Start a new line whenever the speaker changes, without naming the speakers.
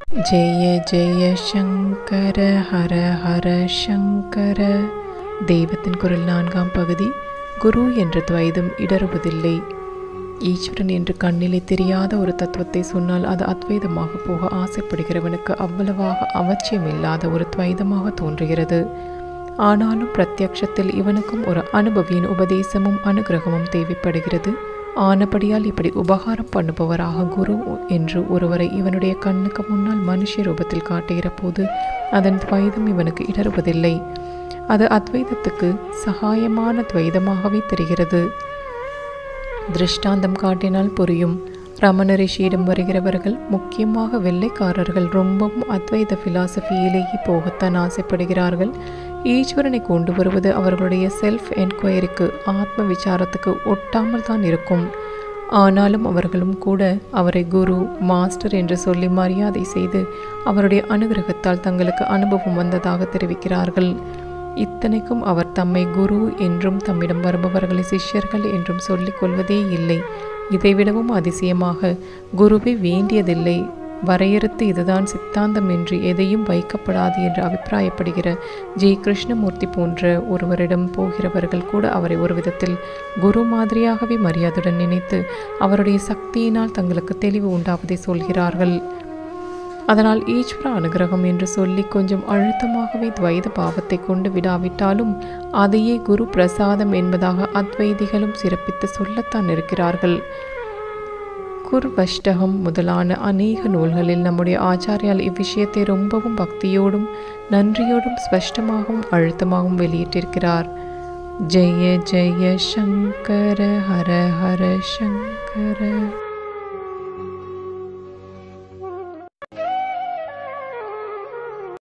ஜெய ஜெய சங்கர ஹர ஹர சங்கர தெய்வத்தின் குரல் நான்காம் பகுதி குரு என்ற துவைதம் இடறுவதில்லை ஈஸ்வரன் என்று கண்ணிலே தெரியாத ஒரு தத்துவத்தை சொன்னால் அது அத்வைதமாக போக ஆசைப்படுகிறவனுக்கு அவ்வளவாக அவசியமில்லாத ஒரு துவைதமாக தோன்றுகிறது ஆனாலும் பிரத்யக்ஷத்தில் இவனுக்கும் ஒரு அனுபவியின் உபதேசமும் அனுகிரகமும் தேவைப்படுகிறது ஆனபடியால் இப்படி உபகாரம் பண்ணுபவராக குரு என்று ஒருவரை இவனுடைய கண்ணுக்கு முன்னால் மனுஷ ரூபத்தில் காட்டுகிற போது அதன் துவைதம் இவனுக்கு இடறுவதில்லை அது அத்வைதத்துக்கு சகாயமான துவைதமாகவே தெரிகிறது திருஷ்டாந்தம் காட்டினால் புரியும் ரமண ரிஷியிடம் வருகிறவர்கள் முக்கியமாக வெள்ளைக்காரர்கள் ரொம்பவும் அத்வைத ஃபிலாசபியிலேயே போகத்தான் ஆசைப்படுகிறார்கள் ஈஸ்வரனை கொண்டு வருவது அவர்களுடைய செல்ஃப் என்கொயரிக்கு ஆத்ம விசாரத்துக்கு ஒட்டாமல் தான் இருக்கும் ஆனாலும் அவர்களும் கூட அவரை குரு மாஸ்டர் என்று சொல்லி மரியாதை செய்து அவருடைய அனுகிரகத்தால் தங்களுக்கு அனுபவம் வந்ததாக தெரிவிக்கிறார்கள் இத்தனைக்கும் அவர் தம்மை குரு என்றும் தம்மிடம் வருபவர்களை சிஷ்யர்கள் என்றும் சொல்லிக் கொள்வதே இல்லை இதைவிடவும் அதிசயமாக குருவை வேண்டியதில்லை வரையறுத்து இதுதான் சித்தாந்தம் என்று எதையும் வைக்கப்படாது என்று அபிப்பிராயப்படுகிற ஜெய் கிருஷ்ணமூர்த்தி போன்ற ஒருவரிடம் போகிறவர்கள் கூட அவரை ஒரு விதத்தில் குரு மாதிரியாகவே மரியாதையுடன் நினைத்து அவருடைய சக்தியினால் தங்களுக்கு தெளிவு உண்டாவதை சொல்கிறார்கள் அதனால் ஈஸ்வர அனுகிரகம் என்று சொல்லி கொஞ்சம் அழுத்தமாகவே துவைத பாவத்தை கொண்டு விடாவிட்டாலும் அதையே குரு பிரசாதம் என்பதாக அத்வைதிகளும் சிறப்பித்து சொல்லத்தான் இருக்கிறார்கள் குர்வஷ்டகம் முதலான அநேக நூல்களில் நம்முடைய ஆச்சாரியால் இவ்விஷயத்தை ரொம்பவும் பக்தியோடும் நன்றியோடும் ஸ்பஷ்டமாகவும் அழுத்தமாகவும் வெளியிட்டிருக்கிறார் ஜெய ஜெய சங்கர ஹர ஹர சங்கர